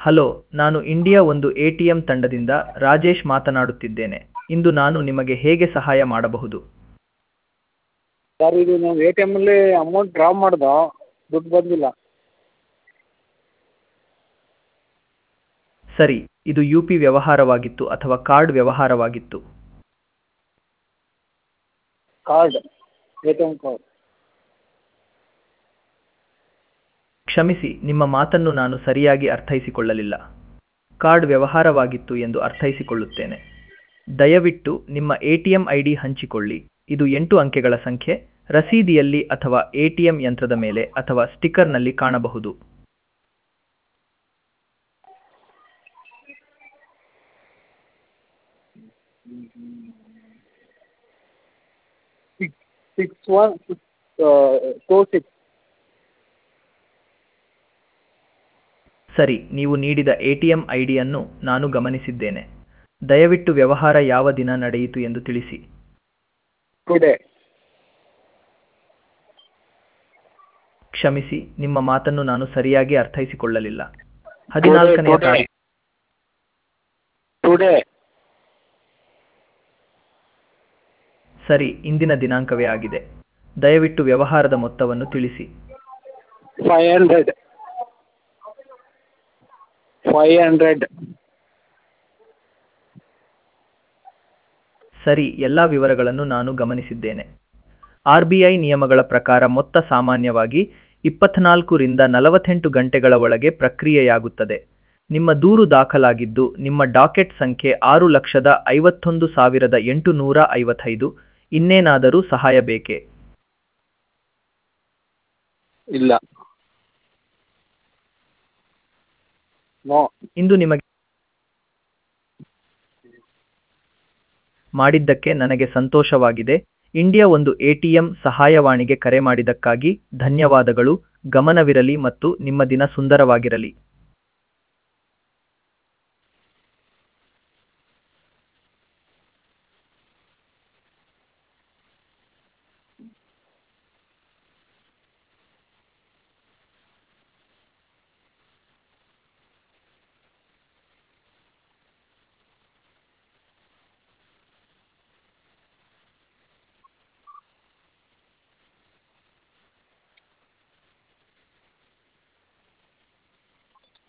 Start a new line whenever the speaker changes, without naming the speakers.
hello ನಾನು India ಒಂದು A T M ತಂಡದಿಂದ ರಾಜೇಶ್ ಮಾತನಾಡುತ್ತಿದ್ದೇನೆ ಇಂದು ನಾನು ನಿಮಗೆ ಹೇಗೆ ಸಹಾಯ ಮಾಡಬಹುದು
ಸರ್ ಇದು ನಾವು ಎ ಟಿ ಎಮ್ಮಲ್ಲಿ ಅಮೌಂಟ್ ಡ್ರಾ ಮಾಡ್ದೆ ದುಡ್ಡು ಬಂದಿಲ್ಲ
ಸರಿ ಇದು ಯು ಪಿ ವ್ಯವಹಾರವಾಗಿತ್ತು ಅಥವಾ ಕಾರ್ಡ್ ವ್ಯವಹಾರವಾಗಿತ್ತು
card A T M card
ಕ್ಷಮಿಸಿ ನಿಮ್ಮ ಮಾತನ್ನು ನಾನು ಸರಿಯಾಗಿ ಅರ್ಥೈಸಿಕೊಳ್ಳಲಿಲ್ಲ ಕಾರ್ಡ್ ವ್ಯವಹಾರವಾಗಿತ್ತು ಎಂದು ಅರ್ಥೈಸಿಕೊಳ್ಳುತ್ತೇನೆ ದಯವಿಟ್ಟು ನಿಮ್ಮ A T M I D ಹಂಚಿಕೊಳ್ಳಿ ಇದು ಎಂಟು ಅಂಕೆಗಳ ಸಂಖ್ಯೆ ರಸೀದಿಯಲ್ಲಿ ಅಥವಾ ಎ ಟಿ ಎಂ ಯಂತ್ರದ ಮೇಲೆ ಅಥವಾ ಸ್ಟಿಕ್ಕರ್ನಲ್ಲಿ ಕಾಣಬಹುದು
six six one six two six
ಸರಿ ನೀವು ನೀಡಿದ ಎ ಟಿ ಎಂ ಐ ಡಿಯನ್ನು ನಾನು ಗಮನಿಸಿದ್ದೇನೆ ದಯವಿಟ್ಟು ವ್ಯವಹಾರ ಯಾವ ದಿನ ನಡೆಯಿತು ಎಂದು ತಿಳಿಸಿ
ಟುಡೇ
ಕ್ಷಮಿಸಿ ನಿಮ್ಮ ಮಾತನ್ನು ನಾನು ಸರಿಯಾಗಿ ಅರ್ಥೈಸಿಕೊಳ್ಳಲಿಲ್ಲ ಹದಿನಾಲ್ಕನೆಯ
ಟುಡೇ
ತಾರೀಕು
ಟುಡೇ
ಸರಿ ಇಂದಿನ ದಿನಾಂಕವೇ ಆಗಿದೆ ದಯವಿಟ್ಟು ವ್ಯವಹಾರದ ಮೊತ್ತವನ್ನು ತಿಳಿಸಿ
ಫೈವ್ ಹಂಡ್ರೆಡ್ ಫೈವ್ ಹಂಡ್ರೆಡ್
ಸರಿ ಎಲ್ಲ ವಿವರಗಳನ್ನು ನಾನು ಗಮನಿಸಿದ್ದೇನೆ ಆರ್ ಬಿ ಐ ನಿಯಮಗಳ ಪ್ರಕಾರ ಮೊತ್ತ ಸಾಮಾನ್ಯವಾಗಿ ಇಪ್ಪತ್ನಾಲ್ಕು ರಿಂದ ನಲವತ್ತೆಂಟು ಗಂಟೆಗಳ ಒಳಗೆ ಪ್ರಕ್ರಿಯೆಯಾಗುತ್ತದೆ ನಿಮ್ಮ ದೂರು ದಾಖಲಾಗಿದ್ದು ನಿಮ್ಮ ಡಾಕೆಟ್ ಸಂಖ್ಯೆ ಆರು ಲಕ್ಷದ ಐವತ್ತೊಂದು ಸಾವಿರದ ಎಂಟುನೂರ ಐವತ್ತೈದು ಇನ್ನೇನಾದರೂ ಸಹಾಯ ಬೇಕೇ
ಇಲ್ಲ ನೋ
ಇಂದು ನಿಮಗೆ ಮಾಡಿದ್ದಕ್ಕೆ ನನಗೆ ಸಂತೋಷವಾಗಿದೆ ಇಂಡಿಯಾ ಒಂದು ಎಟಿಎಂ ಸಹಾಯವಾಣಿಗೆ ಕರೆ ಮಾಡಿದ್ದಕ್ಕಾಗಿ ಧನ್ಯವಾದಗಳು ಗಮನವಿರಲಿ ಮತ್ತು ನಿಮ್ಮ ದಿನ ಸುಂದರವಾಗಿರಲಿ